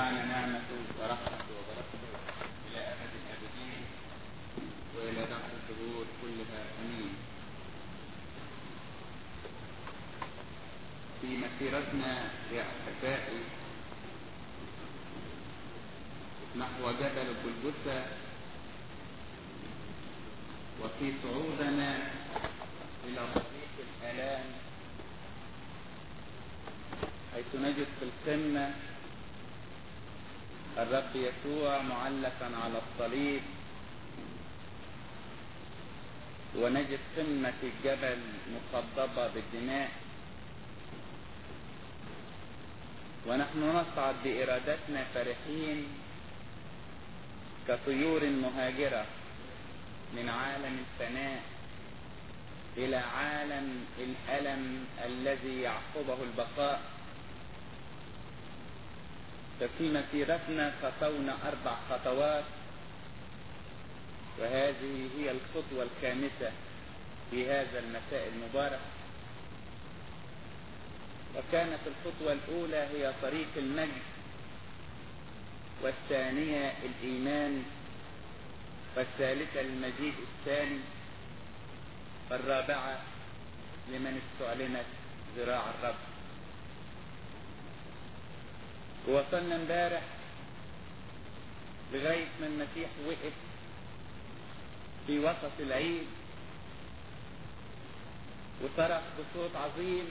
معنا نعمته ورحمته وبركته إلى أبد الآبدين وإلى دهر الدهور كلها أمين في مسيرتنا يا أحبائي نحو جبل الجلجثة وفي صعودنا إلى طريق الآلام حيث نجد في القمة الرب يسوع معلقا على الصليب ونجد قمة الجبل مصدبة بالدماء ونحن نصعد بإرادتنا فرحين كطيور مهاجرة من عالم الفناء إلى عالم الألم الذي يعقبه البقاء ففي مسيرتنا خطونا أربع خطوات وهذه هي الخطوة الخامسة في هذا المساء المبارك وكانت الخطوة الأولى هي طريق المجد والثانية الإيمان والثالثة المجيء الثاني والرابعة لمن استعلنت ذراع الرب ووصلنا امبارح لغاية ما المسيح وقف في وسط العيد وصرخ بصوت عظيم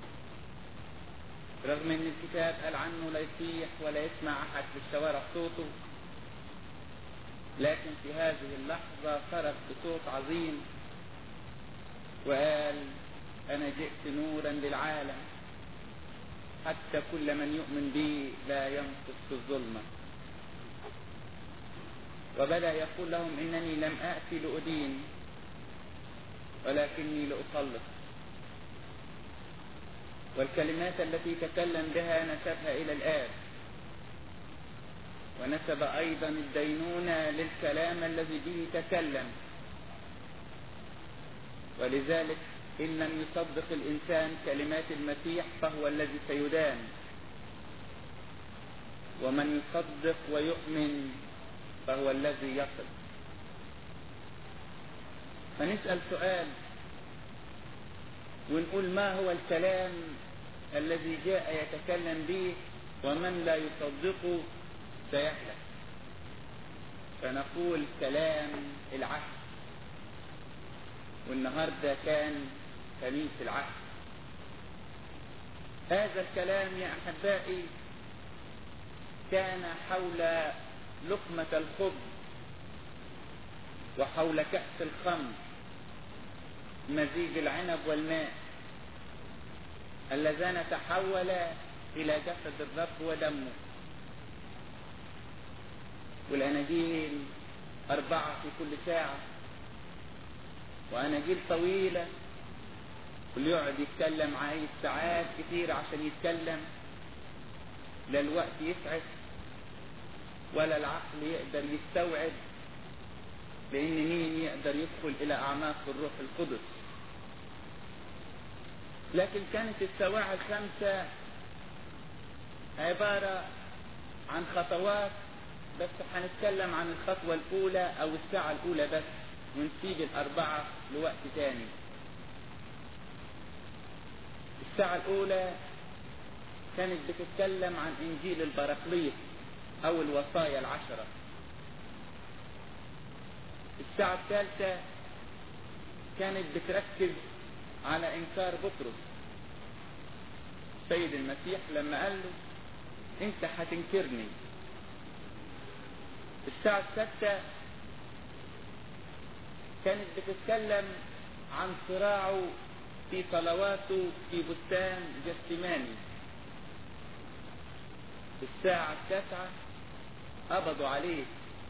رغم ان الكتاب قال عنه لا يصيح ولا يسمع احد في الشوارع صوته لكن في هذه اللحظة صرخ بصوت عظيم وقال انا جئت نورا للعالم حتى كل من يؤمن بي لا ينقص في الظلمة وبدأ يقول لهم إنني لم آتي لأدين ولكني لأخلص والكلمات التي تكلم بها نسبها إلى الآب ونسب أيضا الدينونة للكلام الذي به تكلم ولذلك إن لم يصدق الإنسان كلمات المسيح فهو الذي سيدان ومن يصدق ويؤمن فهو الذي يصل فنسأل سؤال ونقول ما هو الكلام الذي جاء يتكلم به ومن لا يصدقه سيهلك فنقول كلام العهد والنهارده كان خميس العهد هذا الكلام يا احبائي كان حول لقمة الخبز وحول كأس الخمر مزيج العنب والماء اللذان تحولا إلى جسد الرب ودمه والأناجيل أربعة في كل ساعة وأناجيل طويلة واللي يقعد يتكلم عايز ساعات كتير عشان يتكلم لا الوقت يسعف ولا العقل يقدر يستوعب لأن مين يقدر يدخل إلى أعماق الروح القدس لكن كانت السواعي الخمسة عبارة عن خطوات بس هنتكلم عن الخطوة الأولى أو الساعة الأولى بس ونسيب الأربعة لوقت تاني الساعة الأولى كانت بتتكلم عن إنجيل البراقليط أو الوصايا العشرة الساعة الثالثة كانت بتركز على إنكار بطرس سيد المسيح لما قال له أنت هتنكرني الساعة السادسة كانت بتتكلم عن صراعه في صلواته في بستان جسيماني الساعة التاسعة قبضوا عليه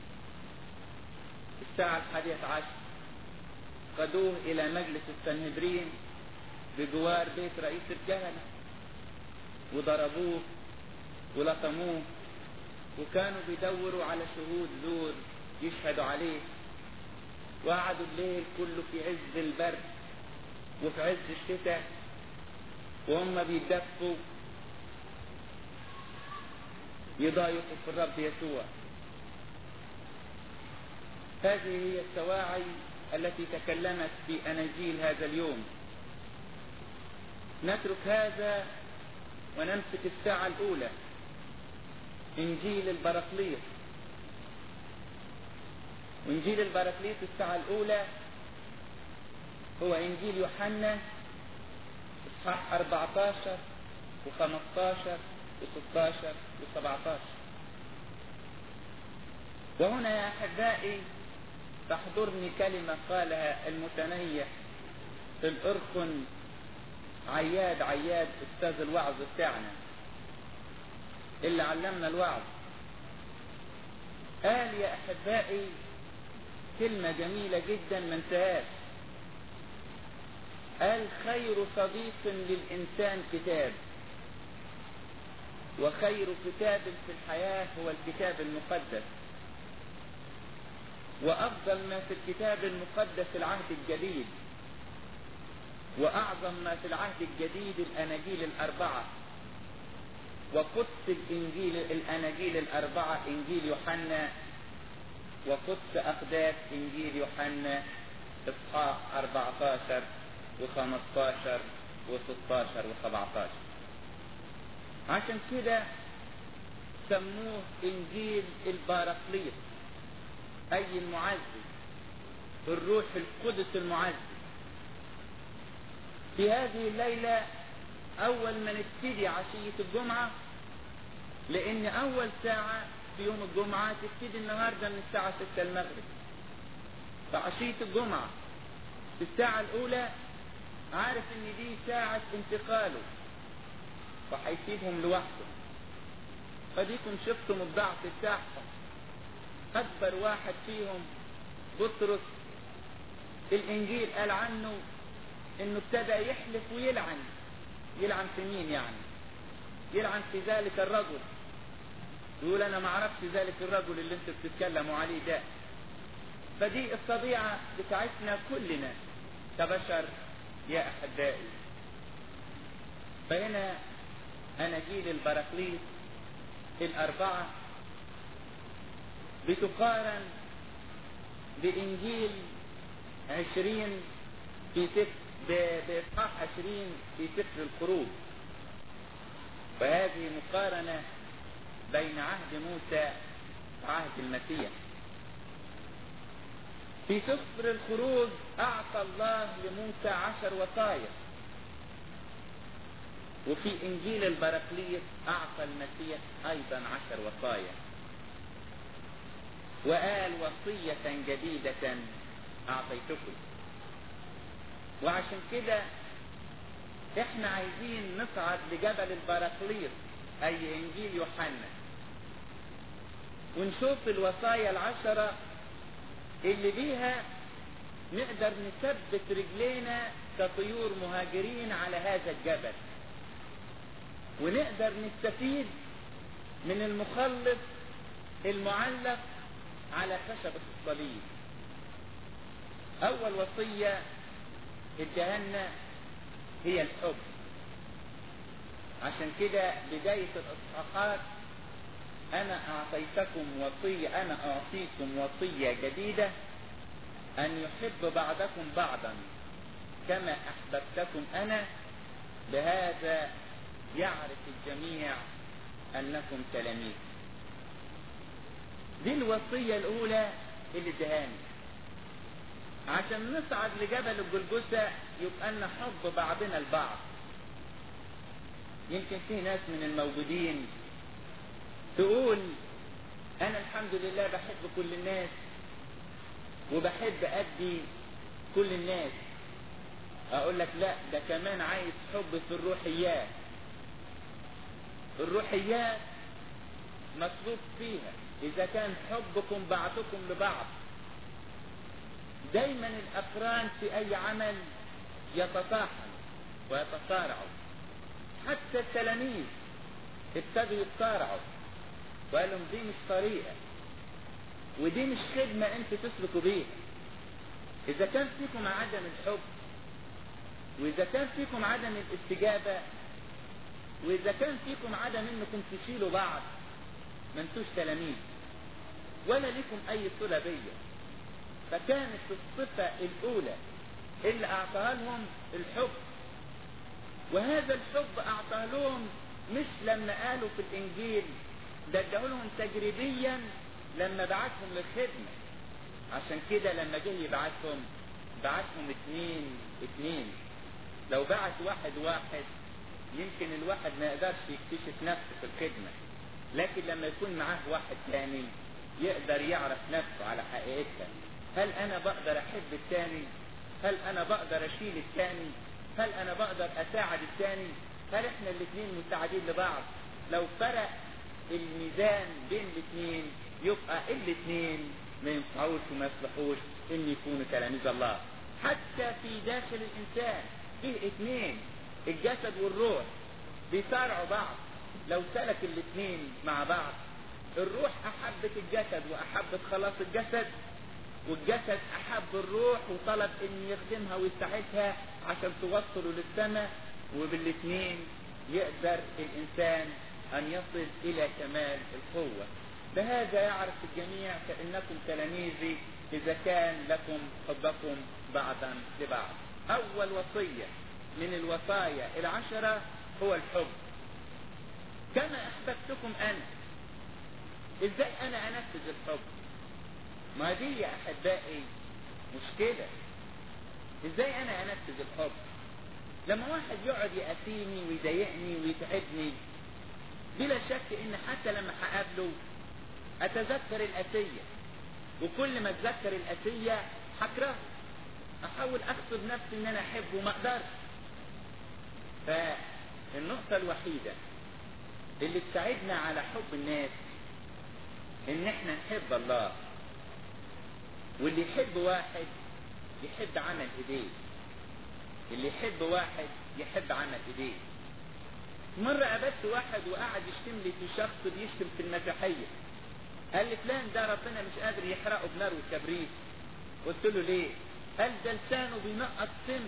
الساعة الحادية عشر خدوه إلى مجلس السنهدرين بجوار بيت رئيس الكهنة وضربوه ولطموه وكانوا بيدوروا على شهود زور يشهدوا عليه وقعدوا الليل كله في عز البرد وفي عز الشتاء وهم بيدفوا يضايقوا في الرب يسوع هذه هي السواعي التي تكلمت في أناجيل هذا اليوم نترك هذا ونمسك الساعة الأولى إنجيل البراقليط وإنجيل البراقليط الساعة الأولى هو إنجيل يوحنا إصحاح 14 و15 و16 و17 وهنا يا أحبائي تحضرني كلمة قالها المتنيح في الأرخن عياد عياد أستاذ الوعظ بتاعنا اللي علمنا الوعظ قال يا أحبائي كلمة جميلة جدا ما انتهاش قال خير صديق للإنسان كتاب وخير كتاب في الحياة هو الكتاب المقدس وأفضل ما في الكتاب المقدس العهد الجديد وأعظم ما في العهد الجديد الأناجيل الأربعة وقدس الإنجيل الأناجيل الأربعة إنجيل يوحنا وقدس أقداس إنجيل يوحنا إصحاح 14 و15 و16 و17 عشان كده سموه إنجيل الباراقليط أي المعزز الروح القدس المعزز في هذه الليلة أول ما نبتدي عشية الجمعة لأن أول ساعة في يوم الجمعة تبتدي النهاردة من الساعة 6 المغرب فعشية الجمعة في الساعة الأولى عارف إن دي ساعة انتقاله وهيسيبهم لوحده فديكم شفتم الضعف بتاعهم أكبر واحد فيهم بطرس الإنجيل قال عنه إنه ابتدى يحلف ويلعن يلعن في مين يعني يلعن في ذلك الرجل يقول أنا ما أعرفش ذلك الرجل اللي أنتوا بتتكلموا عليه ده فدي الطبيعة بتاعتنا كلنا كبشر يا أحبائي فهنا أناجيل البراكليس الأربعة بتقارن بإنجيل عشرين في سفر بإصحاح عشرين في سفر الخروج وهذه مقارنة بين عهد موسى وعهد المسيح في سفر الخروج أعطى الله لموسى عشر وصايا وفي إنجيل البراكليس أعطى المسيح أيضا عشر وصايا وقال وصية جديدة أعطيتكم وعشان كده احنا عايزين نصعد لجبل البراكليط أي إنجيل يوحنا ونشوف الوصايا العشرة اللي بيها نقدر نثبت رجلينا كطيور مهاجرين على هذا الجبل ونقدر نستفيد من المخلص المعلق على خشبة الصليب أول وصية ادهنا هي الحب عشان كده بداية الإصحاحات أنا أعطيتكم وصية أنا أعطيكم وصية جديدة أن يحب بعضكم بعضا كما أحببتكم أنا بهذا يعرف الجميع أنكم تلاميذ دي الوصية الأولى اللي ادهاني عشان نصعد لجبل الجلجثة يبقى لنا حب بعضنا البعض يمكن في ناس من الموجودين تقول أنا الحمد لله بحب كل الناس وبحب أدي كل الناس أقول لك لا ده كمان عايز حب في الروحيات الروحيات مطلوب فيها إذا كان حبكم بعضكم لبعض دايما الأقران في أي عمل يتطاحن ويتصارعوا حتى التلاميذ ابتدوا يتصارعوا وقال لهم دي مش طريقة ودي مش خدمة انتوا تسلكوا بيها إذا كان فيكم عدم الحب وإذا كان فيكم عدم الاستجابة وإذا كان فيكم عدم إنكم تشيلوا بعض ما انتوش تلاميذ ولا لكم اي صلة بيا فكانت الصفة الاولى اللي اعطاها لهم الحب وهذا الحب اعطاه لهم مش لما قالوا في الانجيل ده اداه لهم تجريبيا لما بعتهم للخدمة عشان كده لما جه يبعتهم بعتهم اتنين اتنين لو بعت واحد واحد يمكن الواحد ما يقدرش يكتشف نفسه في الخدمة لكن لما يكون معاه واحد تاني يقدر يعرف نفسه على حقيقتها هل انا بقدر احب التاني هل انا بقدر اشيل التاني هل انا بقدر اساعد التاني هل احنا الاثنين مساعدين لبعض لو فرق الميزان بين الاثنين يبقى الاثنين ما ينفعوش وما يصلحوش ان يكونوا تلاميذ الله حتى في داخل الانسان فيه اثنين الجسد والروح بيصارعوا بعض لو سلك الاثنين مع بعض الروح احبت الجسد واحبت خلاص الجسد والجسد احب الروح وطلب ان يخدمها ويساعدها عشان توصله للسماء وبالاثنين يقدر الانسان ان يصل الى كمال القوة بهذا يعرف الجميع كأنكم تلاميذي اذا كان لكم حبكم بعضا لبعض اول وصية من الوصايا العشرة هو الحب كما احببتكم انا ازاي انا انفذ الحب ما دي يا احبائي مشكلة ازاي انا انفذ الحب لما واحد يقعد يأتيني ويضايقني ويتعبني بلا شك ان حتى لما هقابله اتذكر الاسية وكل ما اتذكر الاسية هكرهه احاول اغصب نفسي ان انا احبه وما اقدرش فالنقطة الوحيدة اللي تساعدنا على حب الناس ان احنا نحب الله واللي يحب واحد يحب عمل ايديه اللي يحب واحد يحب عمل ايديه مرة قابلت واحد وقعد يشتم لي في شخص بيشتم في المسيحية قال لي فلان ده ربنا مش قادر يحرقه بنار وكبريت قلت له ليه قال ده لسانه بينقط سم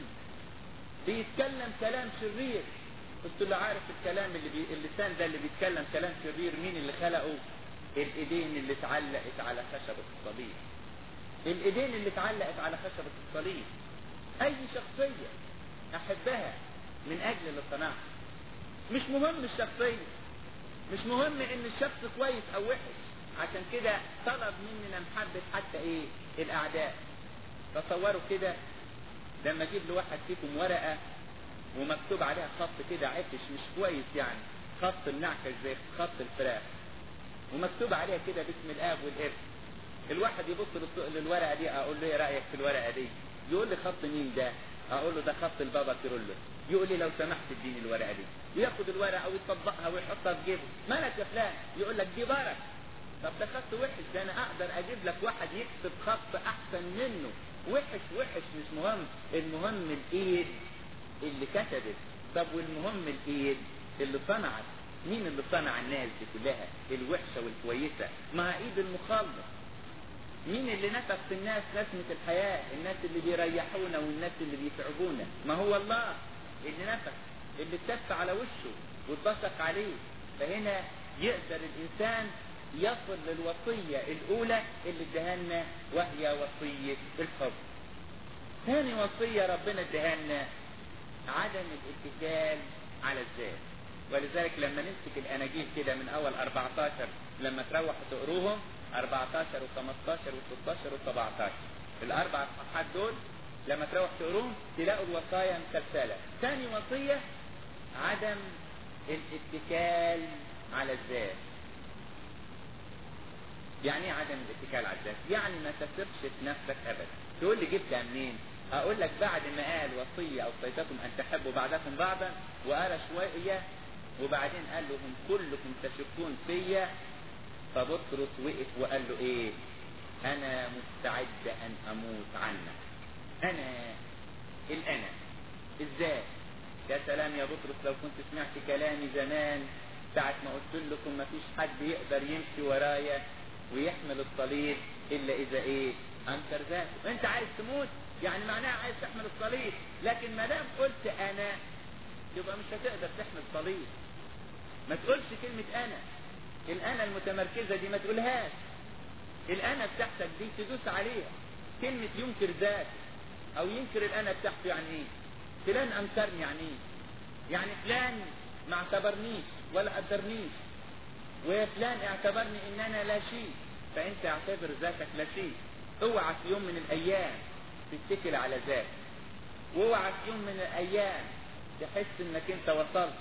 بيتكلم كلام شرير قلت له عارف الكلام اللي بي... اللسان ده اللي بيتكلم كلام شرير مين اللي خلقه الايدين اللي اتعلقت على خشبة الصليب الايدين اللي اتعلقت على خشبة الصليب اي شخصية احبها من اجل اللي صنعها مش مهم الشخصية مش مهم ان الشخص كويس او وحش عشان كده طلب مننا محبة حتى ايه الاعداء تصوروا كده لما اجيب لواحد فيكم ورقة ومكتوب عليها خط كده عفش مش كويس يعني خط النعكش زي خط الفراخ ومكتوب عليها كده باسم الاب والابن الواحد يبص للورقة دي اقول له ايه رأيك في الورقة دي يقول لي خط مين ده اقول له ده خط البابا كيرلس يقول لي لو سمحت اديني الورقة دي وياخد الورقة ويطبقها ويحطها في جيبه مالك يا فلان يقول لك دي بركة طب ده خط وحش ده انا اقدر اجيب لك واحد يكتب خط احسن منه وحش وحش مش مهم المهم الايد اللي كتبت طب والمهم الايد اللي صنعت مين اللي صنع الناس دي كلها الوحشة والكويسة مع ايد المخلص مين اللي نفخ في الناس نسمة الحياة الناس اللي بيريحونا والناس اللي بيتعبونا ما هو الله اللي نفخ اللي اتف على وشه واتبصق عليه فهنا يقدر الانسان يصل للوصية الاولى اللي ادهالنا وهي وصية الحب ثاني وصية ربنا ادهالنا عدم الاتكال على الذات ولذلك لما نمسك الاناجيل كده من اول 14 لما تروحوا تقروهم 14 و15 و16 و17 الاربع صفحات دول لما تروح تقروهم تلاقوا الوصايا مسلسله ثاني وصيه عدم الاتكال على الذات يعني ايه عدم الاتكال على الذات يعني ما تثقش في نفسك ابدا تقول لي جبتها منين اقول لك بعد ما قال وصيه اوصيتكم ان تحبوا بعضكم بعضا وقال شويه وبعدين قال لهم كلكم تشكون فيا فبطرس وقف وقال له ايه انا مستعد ان اموت عنك انا الانا ازاي يا سلام يا بطرس لو كنت سمعت كلامي زمان ساعة ما قلت لكم ما فيش حد يقدر يمشي ورايا ويحمل الصليب الا اذا ايه انكر ذاته انت عايز تموت يعني معناها عايز تحمل الصليب لكن ما دام قلت انا يبقى مش هتقدر تحمل صليب ما تقولش كلمة انا الانا المتمركزة دي ما تقولهاش الانا بتاعتك دي تدوس عليها كلمة ينكر ذات او ينكر الانا بتاعته يعني ايه فلان انكرني يعني ايه يعني فلان ما اعتبرنيش ولا قدرنيش وفلان اعتبرني ان انا لا شيء فانت اعتبر ذاتك لا شيء اوعى في يوم من الايام تتكل على ذاتك واوعى في يوم من الايام تحس انك انت وصلت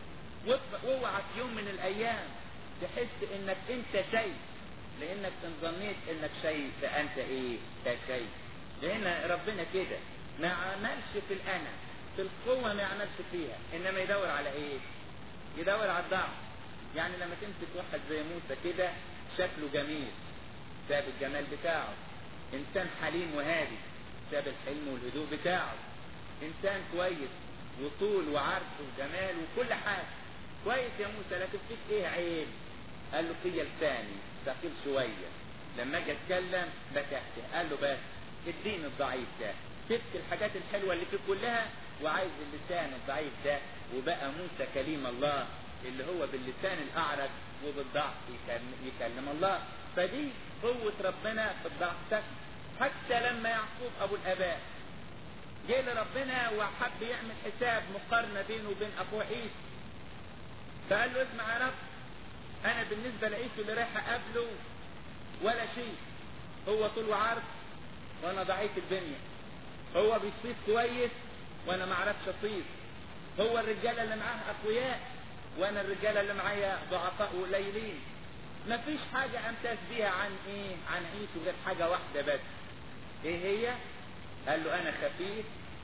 واوعى في يوم من الايام تحس انك انت شيء لانك ان ظنيت انك شيء فانت ايه ده شيء لان ربنا كده ما عملش في الانا في القوة ما يعملش فيها انما يدور على ايه يدور على الضعف يعني لما تمسك واحد زي موسى كده شكله جميل ساب الجمال بتاعه انسان حليم وهادي ساب الحلم والهدوء بتاعه انسان كويس وطول وعرض وجمال وكل حاجة كويس يا موسى لكن فيك ايه عيب قال له فيا لساني ثقيل شوية لما اجي اتكلم بتحكي قال له بس اديني الضعيف ده سبت الحاجات الحلوة اللي فيك كلها وعايز اللسان الضعيف ده وبقى موسى كليم الله اللي هو باللسان الاعرج وبالضعف يكلم الله فدي قوة ربنا في الضعف حتى لما يعقوب ابو الاباء جه لربنا وحب يعمل حساب مقارنة بينه وبين اخوه عيسى فقال له اسمع يا رب انا بالنسبة لعيسى اللي رايح اقابله ولا شيء هو طول وعرض وانا ضعيف البنية هو بيصيد كويس وانا ما اعرفش اصيد هو الرجالة اللي معاه اقوياء وانا الرجالة اللي معايا ضعفاء وقليلين مفيش حاجة امتاز بيها عن ايه عن عيسو غير حاجة واحدة بس ايه هي قال له انا خفيف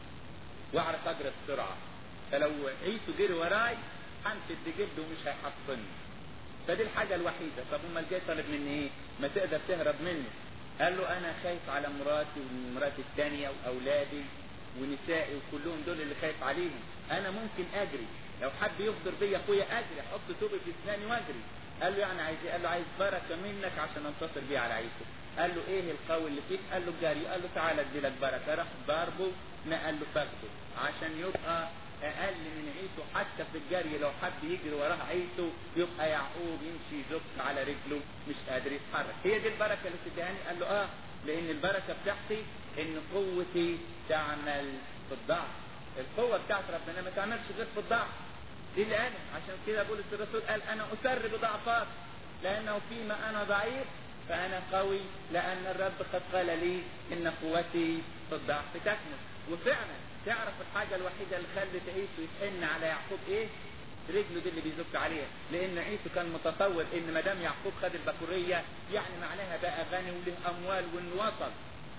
واعرف اجري بسرعة فلو عيسو جري وراي هنفد بجلده ومش هيحصني فدي الحاجة الوحيدة طب امال جاي طالب مني ايه ما تقدر تهرب مني قال له انا خايف على مراتي ومراتي الثانية واولادي ونسائي وكلهم دول اللي خايف عليهم انا ممكن اجري لو حد يغدر بيا اخويا اجري احط توبي في اسناني واجري قال له يعني عايز ايه قال له عايز بركه منك عشان انتصر بيه على عيسو قال له ايه القوي اللي فيك قال له الجري قال له تعالى ادي لك بركه راح ضربه نقل له فخده عشان يبقى اقل من عيسو حتى في الجري لو حد يجري وراه عيسو يبقى يعقوب يمشي يزق على رجله مش قادر يتحرك هي دي البركه اللي تديهاني قال له اه لان البركه بتاعتي ان قوتي تعمل في الضعف القوه بتاعت ربنا ما تعملش غير في الضعف دي اللي انا عشان كده بولس الرسول قال انا اسر بضعفات لانه فيما انا ضعيف فانا قوي لان الرب قد قال لي ان قوتي في الضعف تكمل وفعلا تعرف الحاجة الوحيدة اللي خلت عيسو يتحن على يعقوب ايه رجله دي اللي بيزك عليها لان عيسو كان متصور ان ما دام يعقوب خد البكورية يعني معناها بقى غني وله اموال وانه وصل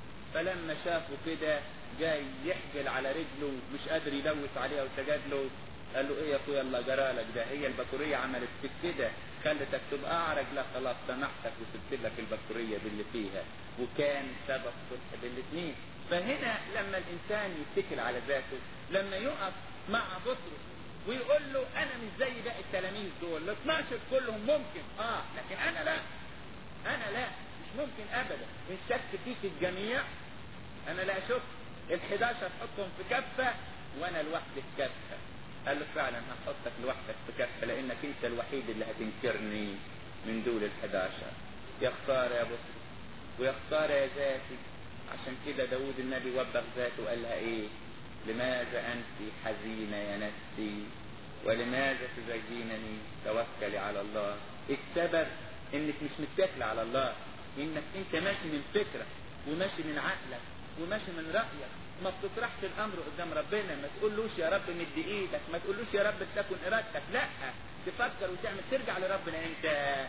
فلما شافه كده جاي يحجل على رجله مش قادر يلوث عليها وسجد له قال له ايه يا اخويا الله جرالك ده هي البكورية عملت فيك كده خلتك تبقى اعرج لا خلاص سامحتك وسبت لك البكورية باللي فيها وكان سبب صلح بين الاثنين فهنا لما الانسان يتكل على ذاته لما يقف مع بطرس ويقول له انا مش زي باقي التلاميذ دول ال 12 كلهم ممكن اه لكن انا لا انا لا مش ممكن ابدا ان شك فيك الجميع انا لا اشك ال 11 حطهم في كفه وانا لوحدي في كفه قال له فعلا هحطك لوحدك في كفه لانك انت الوحيد اللي هتنكرني من دول ال 11 يا خساره يا بطرس ويا خساره يا ذاتي عشان كده داود النبي وبخ ذاته وقال لها ايه لماذا انت حزينة يا نفسي ولماذا تزينني توكلي على الله السبب انك مش متكل على الله انك انت ماشي من فكرك وماشي من عقلك وماشي من رأيك ما بتطرحش الامر قدام ربنا ما تقولوش يا رب مد ايدك ما تقولوش يا رب تكن ارادتك لا تفكر وتعمل ترجع لربنا انت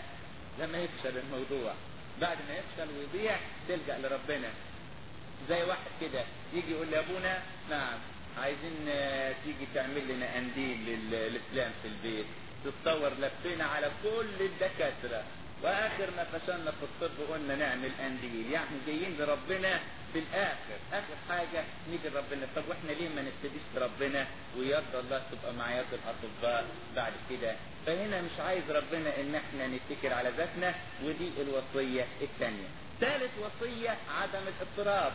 لما يفشل الموضوع بعد ما يفشل ويضيع تلجأ لربنا زي واحد كده يجي يقول لي ابونا نعم عايزين تيجي تعمل لنا قنديل للفلان في البيت تتصور لفينا على كل الدكاترة واخر ما فشلنا في الطب قلنا نعمل قنديل يعني جايين لربنا في الاخر اخر حاجة نيجي لربنا طب واحنا ليه ما نبتديش بربنا ويد الله تبقى مع يد الاطباء بعد كده فهنا مش عايز ربنا ان احنا نتكل على ذاتنا ودي الوصية الثانية ثالث وصية عدم الاضطراب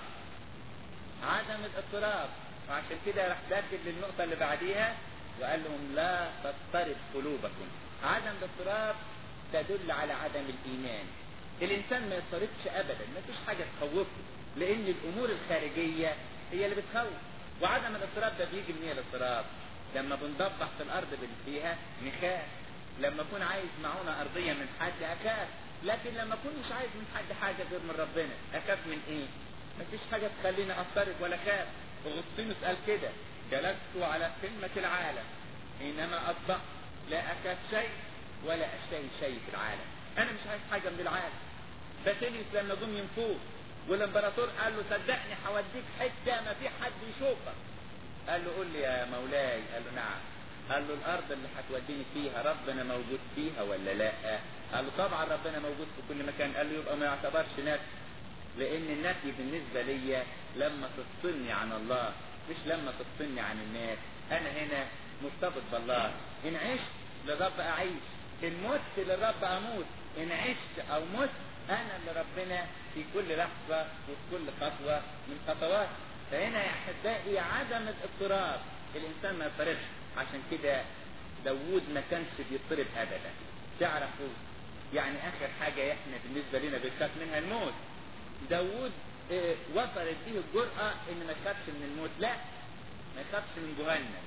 عدم الاضطراب وعشان كده راح داخل للنقطة اللي بعديها وقال لهم لا تضطرب قلوبكم عدم الاضطراب تدل على عدم الايمان الانسان ما يضطربش ابدا ما فيش حاجه تخوفه لان الامور الخارجيه هي اللي بتخوف وعدم الاضطراب ده بيجي من ايه الاضطراب لما بنضبح في الارض اللي فيها نخاف لما اكون عايز معونه ارضيه من حد اخاف لكن لما اكون مش عايز من حد حاجه غير من ربنا اخاف من ايه مفيش حاجه تخليني اضطرب ولا اخاف اغسطينوس قال كده جلست على قمه العالم حينما اصبحت لا اخاف شيء ولا اشتهي شيء في العالم انا مش عايز حاجه من العالم باسيليوس لما جم ينفوه والامبراطور قال له صدقني هوديك حته ما في حد يشوفك قال له قول لي يا مولاي قال له نعم قال له الارض اللي هتوديني فيها ربنا موجود فيها ولا لا قال له طبعا ربنا موجود في كل مكان قال له يبقى ما يعتبرش نفي لان النفي بالنسبه ليا لما تفصلني عن الله مش لما تفصلني عن الناس انا هنا مرتبط بالله ان عشت للرب اعيش ان مت للرب اموت ان عشت او مت انا لربنا في كل لحظة وفي كل خطوة من خطوات فهنا يا احبائي عدم الاضطراب الانسان ما يضطربش عشان كده داوود ما كانش بيضطرب ابدا تعرفوا يعني اخر حاجة احنا بالنسبة لنا بنخاف منها الموت داوود اه وصلت به الجرأة ان ما يخافش من الموت لا ما يخافش من جهنم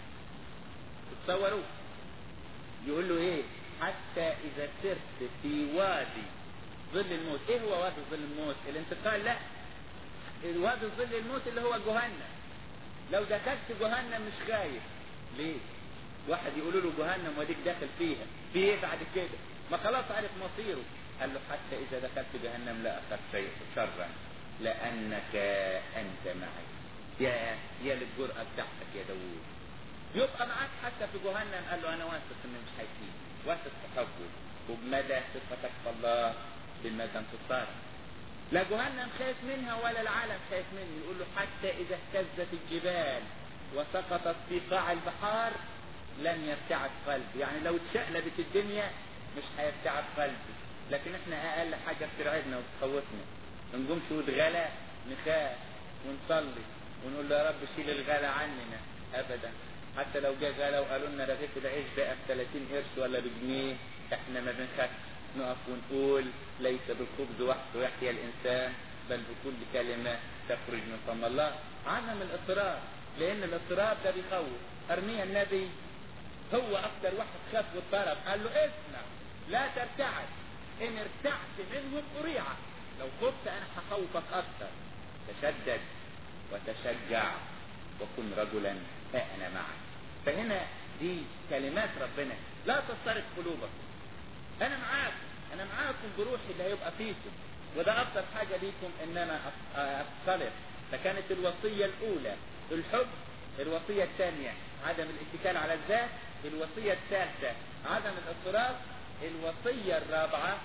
تتصوروا يقول له ايه حتى اذا سرت في وادي ظل الموت ايه هو وادي ظل الموت الانتقال لا وادي ظل الموت اللي هو جهنم لو دخلت جهنم مش خايف ليه واحد يقول له جهنم وديك داخل فيها في ايه بعد كده ما خلاص عرف مصيره قال له حتى اذا دخلت جهنم لا اخاف شيء شرا لانك انت معي يا يا للجرأة بتاعتك يا داوود يبقى معاك حتى في جهنم قال له انا واثق ان مش هيسيب واثق في حبه وبمدى ثقتك في الله بالمدى انتصارك لا جهنم خايف منها ولا العالم خايف منه يقول له حتى اذا اهتزت الجبال وسقطت في قاع البحار لن يرتعد قلبي يعني لو اتشقلبت الدنيا مش هيرتعد قلبي لكن احنا اقل حاجة بترعبنا وتخوفنا نقوم شهود غلا نخاف ونصلي ونقول له يا رب شيل الغلا عننا ابدا حتى لو جه غلا وقالوا لنا رغيف العيش بقى ب 30 قرش ولا بجنيه احنا ما بنخافش نقف ونقول ليس بالخبز وحده يحيا الانسان بل بكل كلمه تخرج من فم الله عدم الاضطراب لان الاضطراب ده بيخوف ارميا النبي هو اكتر واحد خاف واضطرب قال له اسمع لا ترتعد ان ارتعت منهم اريعك لو خفت انا هخوفك اكتر تشدد وتشجع وكن رجلا ها انا معك فهنا دي كلمات ربنا لا تضطرب قلوبك انا معاكم انا معاكم بروحي اللي هيبقى فيكم وده افضل حاجة ليكم ان انا اتصلب فكانت الوصية الاولى الحب الوصية الثانية عدم الاتكال على الذات الوصية الثالثة عدم الاضطراب الوصية الرابعة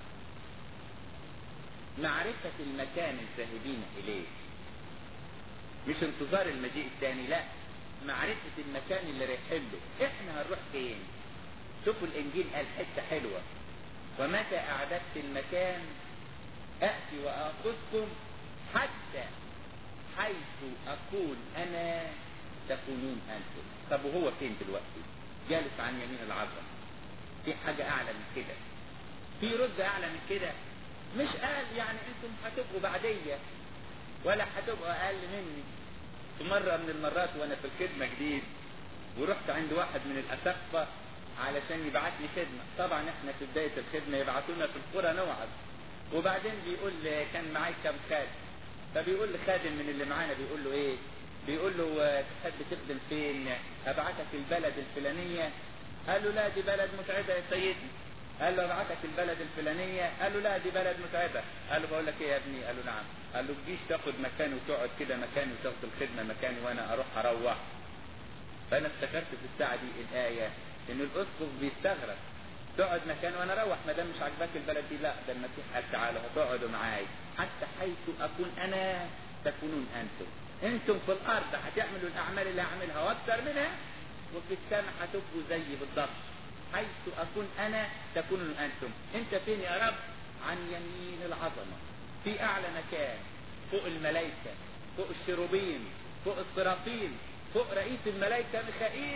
معرفة المكان الذاهبين إليه مش انتظار المجيء الثاني لا معرفة المكان اللي رايحين له احنا هنروح فين شوفوا الانجيل قال حتة حلوة ومتى اعددت المكان اتي واخذكم حتى حيث اكون انا تكونون انتم طب وهو فين دلوقتي جالس عن يمين العظمة في حاجة اعلى من كده في رد اعلى من كده مش قال يعني انتم هتبقوا بعدية ولا هتبقوا اقل مني في مرة من المرات وانا في الخدمة جديد ورحت عند واحد من الاسقفة علشان يبعت لي خدمة طبعا احنا في بداية الخدمة يبعتونا في القرى نوعد وبعدين بيقول كان معاي كم خادم فبيقول لخادم من اللي معانا بيقول له ايه بيقول له تحب تخدم فين ابعتك البلد الفلانية قال له لا دي بلد متعبة يا سيدي قال له ابعتك البلد الفلانية قال له لا دي بلد متعبة قال له بقول لك ايه يا ابني قال له نعم قال له تجيش تاخد مكاني وتقعد كده مكاني وتاخد الخدمة مكاني وانا اروح اروح فانا افتكرت في الساعة دي الاية ان الاسقف بيستغرب تقعد مكان وانا اروح ما دام مش عاجباك البلد دي لا ده المسيح قال تعالوا هتقعدوا معاي حتى حيث اكون انا تكونون انتم انتم في الارض هتعملوا الاعمال اللي هعملها واكثر منها وفي السماء هتبقوا زيي بالضبط حيث اكون انا تكونون انتم انت فين يا رب عن يمين العظمه في اعلى مكان فوق الملائكه فوق الشروبين فوق الصراطين فوق رئيس الملائكه ميخائيل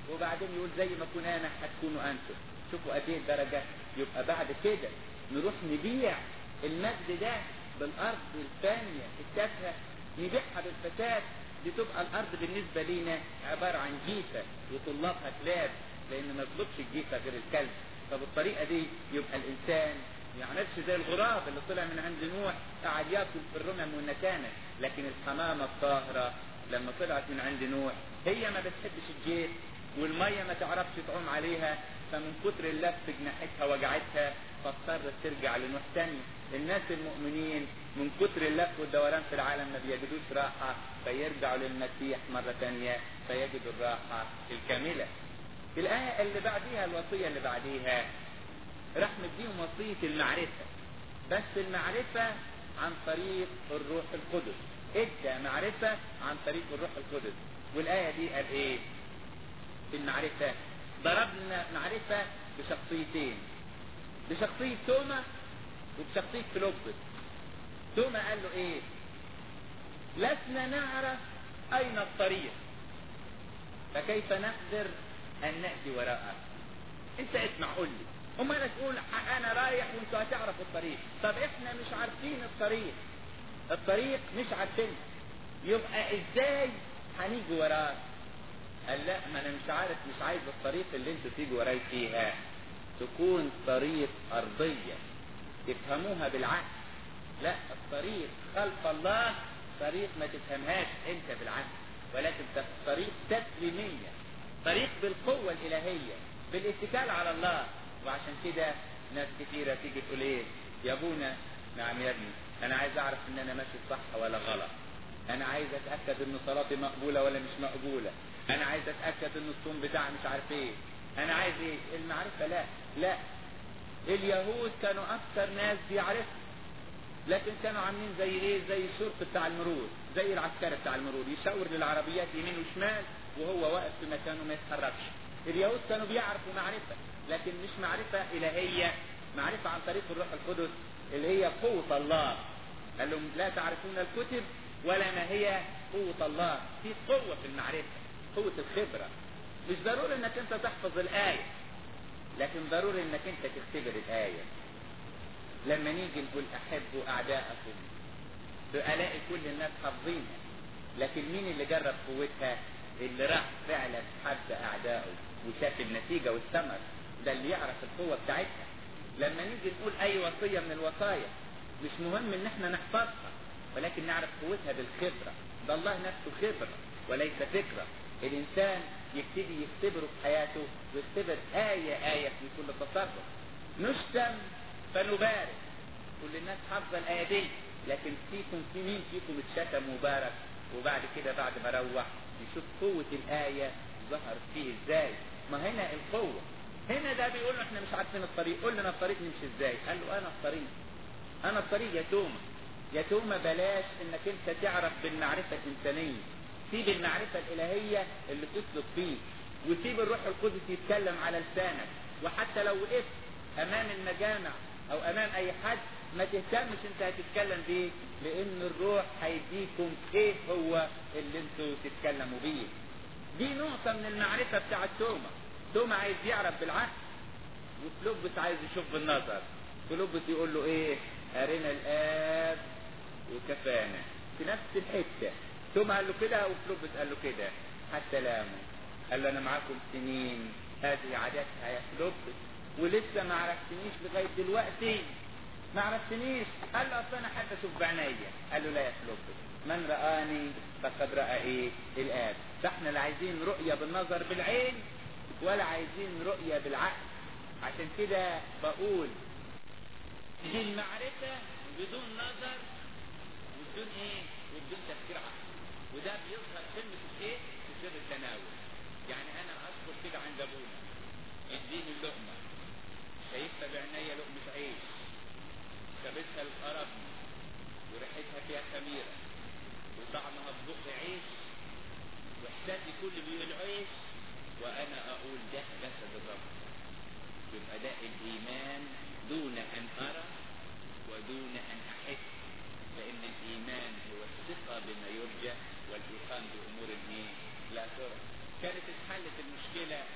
وبعدين يقول زي ما كون انا هتكونوا انتم شوفوا قد ايه الدرجه يبقى بعد كده نروح نبيع المجد ده بالارض الثانيه التافهه نبيعها بالفساد دي تبقى الارض بالنسبه لينا عباره عن جيفه وطلابها كلاب لان ما يطلبش الجيفه غير الكلب فبالطريقه دي يبقى الانسان ما يعملش زي الغراب اللي طلع من عند نوح قعد ياكل في الرمم والنتانه لكن الحمامه الطاهره لما طلعت من عند نوح هي ما بتحبش الجيف والميه ما تعرفش تعوم عليها فمن كتر اللف جناحتها وجعتها فاضطرت ترجع لنوح تاني الناس المؤمنين من كتر اللف والدوران في العالم ما بيجدوش راحة فيرجعوا للمسيح مرة تانية فيجدوا الراحة الكاملة الآية اللي بعديها الوصية اللي بعديها راح مديهم وصية المعرفة بس المعرفة عن طريق الروح القدس ادى معرفة عن طريق الروح القدس والآية دي قال ايه في المعرفة ضربنا معرفة بشخصيتين بشخصية توما وبشخصية فيلبس توما قال له ايه لسنا نعرف اين الطريق فكيف نقدر ان نأتي وراءه انت اسمع قول لي هم انا تقول انا رايح وانتوا هتعرفوا الطريق طب احنا مش عارفين الطريق الطريق مش عارفين يبقى ازاي هنيجي وراك قال لا ما انا مش عارف مش عايز الطريق اللي انتوا تيجوا وراي فيها تكون طريق ارضية تفهموها بالعقل لا الطريق خلف الله طريق ما تفهمهاش انت بالعقل ولكن طريق تسليمية طريق بالقوة الالهية بالاتكال على الله وعشان كده ناس كتيرة تيجي تقول ايه يا ابونا نعم يا ابني انا عايز اعرف ان انا ماشي صح ولا غلط انا عايز اتاكد ان صلاتي مقبوله ولا مش مقبوله انا عايز اتاكد ان الصوم بتاعي مش عارف ايه انا عايز ايه المعرفه لا لا اليهود كانوا اكثر ناس بيعرفوا لكن كانوا عاملين زي ايه زي الشرطه بتاع المرور زي العسكري بتاع المرور يشاور للعربيات يمين وشمال وهو واقف في مكانه ما يتحركش اليهود كانوا بيعرفوا معرفه لكن مش معرفه الهيه معرفه عن طريق الروح القدس اللي هي قوه الله قال لهم لا تعرفون الكتب ولا ما هي قوة الله في قوة في المعرفة قوة الخبرة مش ضروري انك انت تحفظ الآية لكن ضروري انك انت تختبر الآية لما نيجي نقول احبوا اعداءكم الاقي كل الناس حافظينها لكن مين اللي جرب قوتها اللي راح فعلا حب اعدائه وشاف النتيجة والثمر ده اللي يعرف القوة بتاعتها لما نيجي نقول اي وصية من الوصايا مش مهم ان احنا نحفظها ولكن نعرف قوتها بالخبرة ده الله نفسه خبرة وليس فكرة الإنسان يبتدي يختبره في حياته ويختبر آية آية في كل تصرف نشتم فنبارك كل الناس حافظة الآية دي لكن فيكم في مين فيكم اتشتم مبارك وبعد كده بعد ما روح يشوف قوة الآية ظهرت فيه ازاي ما هنا القوة هنا ده بيقول له احنا مش عارفين الطريق قول لنا الطريق نمشي ازاي قال له انا الطريق انا الطريق يا توما يا توما بلاش انك انت تعرف بالمعرفة الانسانية سيب المعرفة الالهية اللي تسلك فيه وسيب الروح القدس يتكلم على لسانك وحتى لو وقفت امام المجامع او امام اي حد ما تهتمش انت هتتكلم بيه لان الروح هيديكم ايه هو اللي انتوا تتكلموا بيه دي نقطة من المعرفة بتاعت توما توما عايز يعرف بالعقل وفلوبس عايز يشوف بالنظر فلوبس يقول له ايه ارنا الاب وكفانا في نفس الحتة ثم قال له كده وفلوبس قال له كده حتى لامه قال له انا معاكم سنين هذه عاداتها يا فلوبس ولسه ما عرفتنيش لغاية دلوقتي ما عرفتنيش قال له اصل انا حابب اشوف بعينيا قال له لا يا فلوبس من رآني فقد رأى ايه الاب فاحنا لا عايزين رؤية بالنظر بالعين ولا عايزين رؤية بالعقل عشان كده بقول دي المعرفة بدون نظر وبدون ايه وبدون تفكير عقل وده بيظهر كلمة ايه في سر التناول يعني انا اذكر كده عند ابونا يديني اللقمة شايفها بعينيا لقمة عيش كبتها لقربني وريحتها فيها خميرة وطعمها في بق عيش واحساسي كل بيقول عيش وانا اقول ده جسد الرب يبقى ده الايمان دون ان ارى ودون ان احس لان الايمان هو الثقة بما يرجى والايقان بامور ايه لا ترى كانت اتحلت المشكلة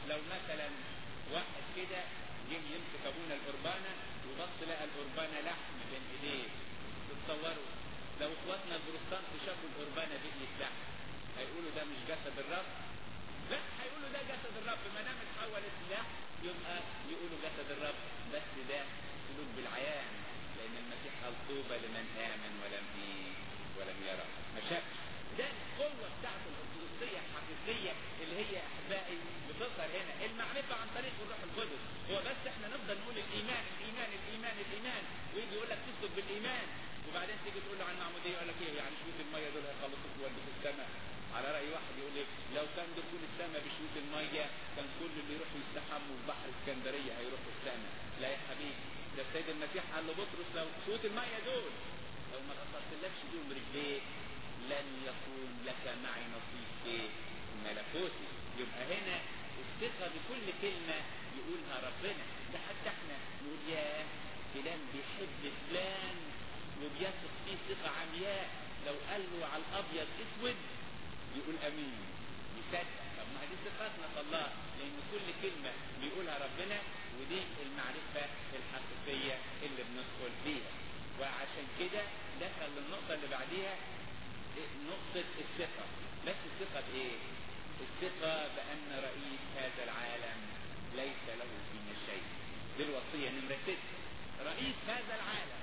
لو مثلا واحد كده جه يمسك ابونا القربانة وبص لقى القربانة لحم بين ايديه تتصوروا لو اخواتنا البروتستانت شافوا القربانة بقيت لحم هيقولوا ده مش جسد الرب لا هيقولوا ده جسد الرب ما دام اتحولت لحم يبقى يقولوا جسد الرب بس ده سلوك بالعيان لان المسيح قال طوبى لمن امن ولم ايه ولم يرى ما شافش ده القوه بتاعت الارثوذكسيه الحقيقيه اللي هي احبائي بتظهر هنا المعرفه عن طريق الروح القدس هو بس احنا نفضل نقول الايمان الايمان الايمان الايمان ويجي يقول لك تسلك بالايمان وبعدين تيجي تقول له عن المعموديه يقول لك ايه يعني شويه الميه دول هيخلصوك ويودوك السماء على راي واحد يقول ايه لو كان دخول السماء بشويه الميه كان كل اللي يروحوا يستحموا في بحر اسكندريه هيروحوا السماء لا يا حبيبي ده السيد المسيح قال لبطرس لو شويه الميه دول لو ما غسلتلكش بيهم رجليك لن يكون لك معي نصيب في ملكوتي يبقى هنا الثقه بكل كلمه يقولها ربنا ده حتى احنا نقول يا فلان بيحب فلان وبيثق فيه ثقه عمياء لو قال له على الابيض اسود يقول امين يصدق طب ما دي ثقتنا في الله لان كل كلمه بيقولها ربنا ودي المعرفه الحقيقيه اللي بندخل فيها وعشان كده دخل للنقطه اللي بعديها نقطه الثقه بس الثقه بايه؟ الثقه بان رئيس هذا العالم ليس له فينا شيء دي الوصيه نمره سته رئيس هذا العالم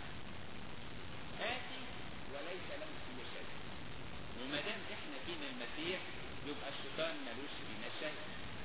آتي وليس له فينا شيء وما دام احنا فينا المسيح يبقى الشيطان ملوش فينا شيء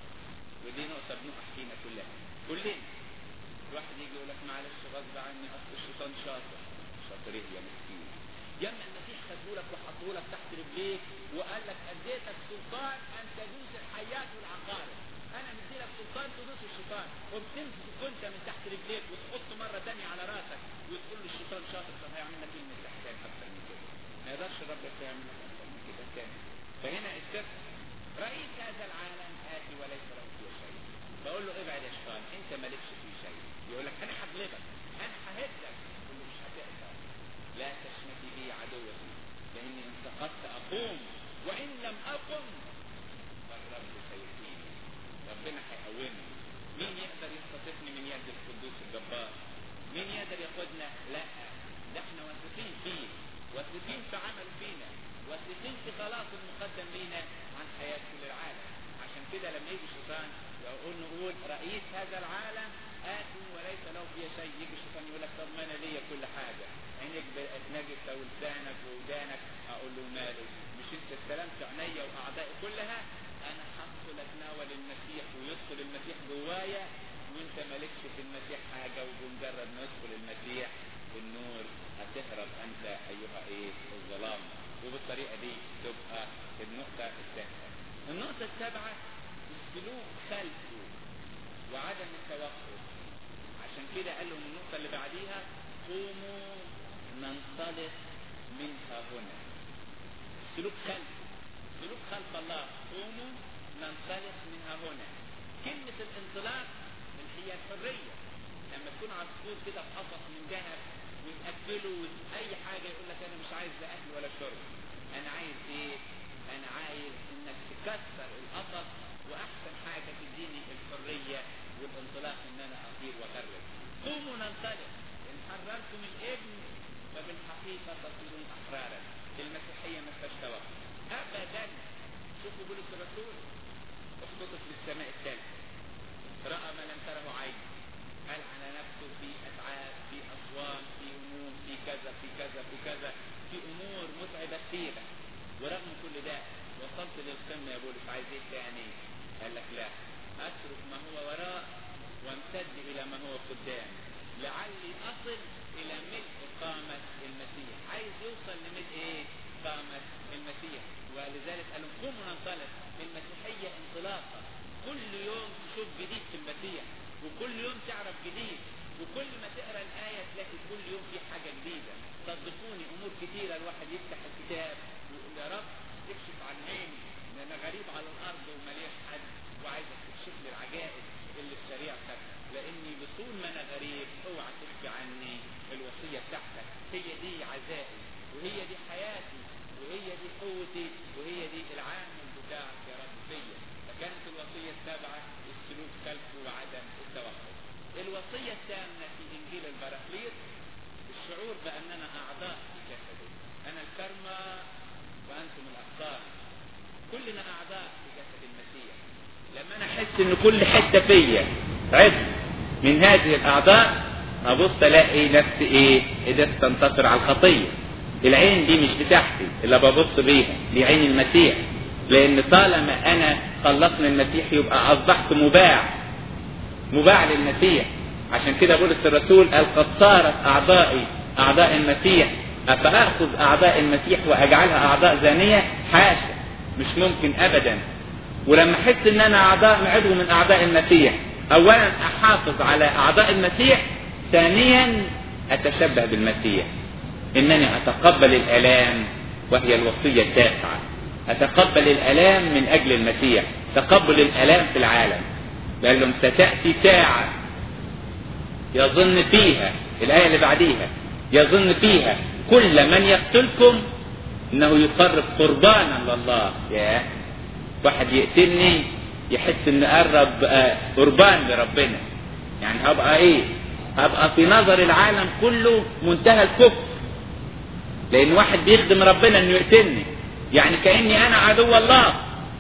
ودي نقطة بنقع فينا كلها كلنا واحد يجي يقول لك معلش غصب عني اصل الشيطان شاطر شاطر ايه يا مسكين ياما المسيح خده لك وحطه لك تحت رجليك وقال لك اديتك سلطان ان تدوس الحيات والعقارب انا مدي لك سلطان تدوس الشيطان وبتمسك انت من تحت رجليك وتحطه مره تانية على راسك وتقول له الشيطان شاطر طب هيعمل لك ايه من احسان اكتر من كده ما يقدرش الرب يعمل لك اكتر من كده تاني فهنا السفر رئيس هذا العالم آتي وليس له فيه شيء بقول له ابعد يا شيطان انت مالكش فيه شيء يقول لك انا هغلبك انا ههدك تقول له مش هتقدر لا تشمتي بي عدوتي لاني ان سقطت اقوم وان لم اقم فالرب سيقيني ربنا هيقومني مين يقدر يختطفني من يد القدوس الجبار مين يقدر ياخدنا لا ده احنا واثقين فيه واثقين في عمله فينا واثقين في خلاص المقدم لينا عن حياة كل العالم عشان كده لما يجي الشيطان يقول نقول رئيس هذا العالم آت وليس له فيها شيء يجي الشيطان يقول لك طب ما انا ليا كل حاجة عينك بقت نجسة ولسانك وودانك اقول له ماله مش انت استلمت عينيا واعضائي كلها انا هدخل اتناول المسيح ويدخل المسيح جوايا وانت مالكش في المسيح حاجة وبمجرد ما يدخل المسيح النور هتهرب انت ايها ايه الظلام وبالطريقة دي تبقى النقطة السادسة النقطة السابعة السلوك خلفه وعدم التوقف عشان كده قال لهم النقطة اللي بعديها قوموا ننطلق منها هنا السلوك خلفه سلوك خلف الله قوموا ننطلق منها هنا كلمة الانطلاق اللي هي الحرية لما تكون عصفور كده في قفص من ذهب وتأكله أي حاجة يقول لك أنا مش عايز لا أكل ولا شرب أنا عايز إيه؟ أنا عايز إنك تكسر القفص وأحسن حاجة تديني الحرية والانطلاق إن أنا أطير وأغرب قوموا ننطلق إن حررتم الابن فبالحقيقة تصيرون أحرارا المسيحية ما فيهاش توقف أبدا شوفوا بولس الرسول اختطف للسماء الثالثة رأى ما لم تره عين قال على نفسه في أتعاب في أصوات في هموم في كذا في كذا في كذا في أمور متعبة كثيرة ورغم كل ده وصلت للقمة يا بولس عايز ايه تاني؟ قال لك لا أترك ما هو وراء وامتد إلى ما هو قدام لعلي أصل إلى ملء قامة المسيح عايز يوصل لملء إيه؟ قامة المسيح ولذلك قالوا قوموا ننطلق المسيحية انطلاقة كل يوم تشوف جديد في المسيح وكل يوم تعرف جديد وكل ما تقرا الآية تلاقي كل يوم في حاجة جديدة صدقوني أمور كتيرة الواحد يفتح الكتاب ويقول يا رب اكشف عن عيني إن أنا غريب على الأرض ومليش حد وعايزك تكشف لي العجائب اللي في شريعتك لأني بطول ما أنا غريب اوعى تخفي عني الوصية بتاعتك هي دي عزائي وهي دي حياتي وهي دي قوتي وهي دي العامل بتاع كلنا اعضاء في جسد المسيح لما انا احس ان كل حته فيا عضو من هذه الاعضاء ابص الاقي نفسي ايه قدرت تنتصر على الخطيه العين دي مش بتاعتي اللي ببص بيها دي عين المسيح لان طالما انا خلصني المسيح يبقى اصبحت مباع مباع للمسيح عشان كده بولس الرسول قال قد صارت اعضائي اعضاء المسيح افاخذ اعضاء المسيح واجعلها اعضاء زانيه حاشا مش ممكن ابدا ولما احس ان انا اعضاء عضو من اعضاء المسيح اولا احافظ على اعضاء المسيح ثانيا اتشبه بالمسيح انني اتقبل الالام وهي الوصيه التاسعه اتقبل الالام من اجل المسيح تقبل الالام في العالم قال لهم ستاتي ساعه يظن فيها الايه اللي بعديها يظن فيها كل من يقتلكم انه يقرب قربانا لله يا واحد يقتلني يحس ان قرب آه قربان لربنا يعني هبقى ايه هبقى في نظر العالم كله منتهى الكفر لان واحد بيخدم ربنا انه يقتلني يعني كاني انا عدو الله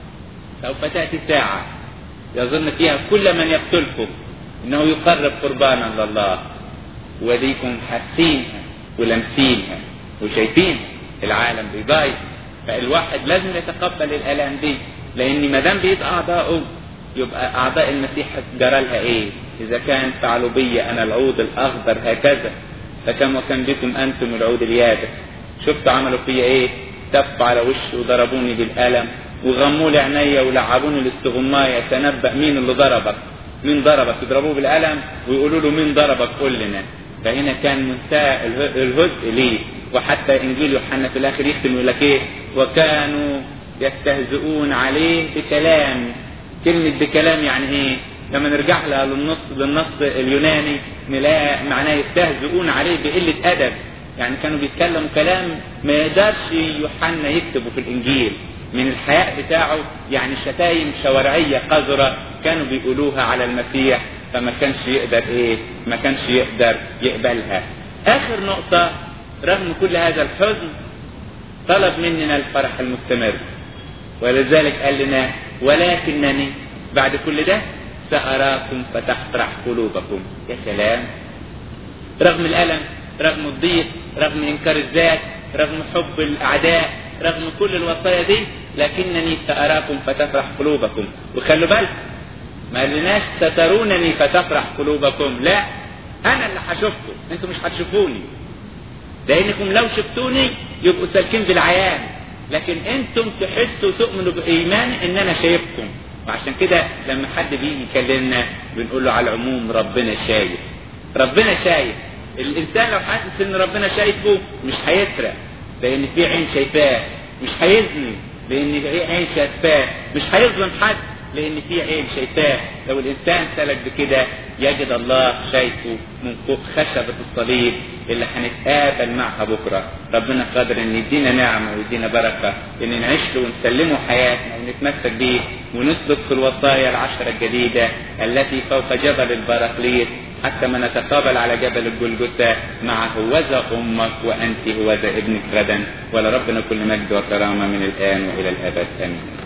سوف تاتي ساعه يظن فيها كل من يقتلكم انه يقرب قربانا لله وديكم حاسينها ولامسينها وشايفين العالم بيضايق فالواحد لازم يتقبل الالام دي لان ما دام بايد اعضائه يبقى اعضاء المسيح جرى لها ايه؟ اذا كان فعلوا بي انا العود الاخضر هكذا فكم وكم بكم انتم العود اليابس شفتوا عملوا فيا ايه؟ تفوا على وشي وضربوني بالقلم وغموا لي عينيا ولعبوني الاستغمايه تنبأ مين اللي ضربك؟ مين ضربك؟ يضربوه بالقلم ويقولوا له مين ضربك قول لنا فهنا كان منتهى الهزء ليه وحتى انجيل يوحنا في الاخر يختم يقول لك ايه وكانوا يستهزئون عليه بكلام كلمة بكلام يعني ايه لما نرجع لها للنص للنص اليوناني نلاقي معناه يستهزئون عليه بقلة أدب يعني كانوا بيتكلموا كلام ما يقدرش يوحنا يكتبه في الإنجيل من الحياء بتاعه يعني شتايم شوارعية قذرة كانوا بيقولوها على المسيح فما كانش يقدر ايه ما كانش يقدر يقبلها اخر نقطة رغم كل هذا الحزن طلب مننا الفرح المستمر ولذلك قال لنا ولكنني بعد كل ده سأراكم فتفرح قلوبكم يا سلام رغم الألم رغم الضيق رغم إنكار الذات رغم حب الأعداء رغم كل الوصايا دي لكنني سأراكم فتفرح قلوبكم وخلوا بالكم ما قالناش سترونني فتفرح قلوبكم لا انا اللي هشوفكم انتوا مش هتشوفوني لانكم لو شفتوني يبقوا سالكين بالعيان لكن انتم تحسوا تؤمنوا بايماني ان انا شايفكم وعشان كده لما حد بيجي يكلمنا بنقول له على العموم ربنا شايف ربنا شايف الانسان لو حاسس ان ربنا شايفه مش هيسرق لان في عين شايفاه مش هيزني لان في عين شايفاه مش هيظلم حد لان في عين شايفاه لو الانسان سلك بكده يجد الله شايفه من فوق خشبة الصليب اللي هنتقابل معها بكرة ربنا قادر ان يدينا نعمة ويدينا بركة ان نعيش له ونسلمه حياتنا ونتمسك بيه ونسلك في الوصايا العشرة الجديدة التي فوق جبل البراقليط حتى ما نتقابل على جبل الجلجثة مع هوذا أمك وأنت هوذا ابنك غدا ولربنا كل مجد وكرامة من الآن وإلى الأبد آمين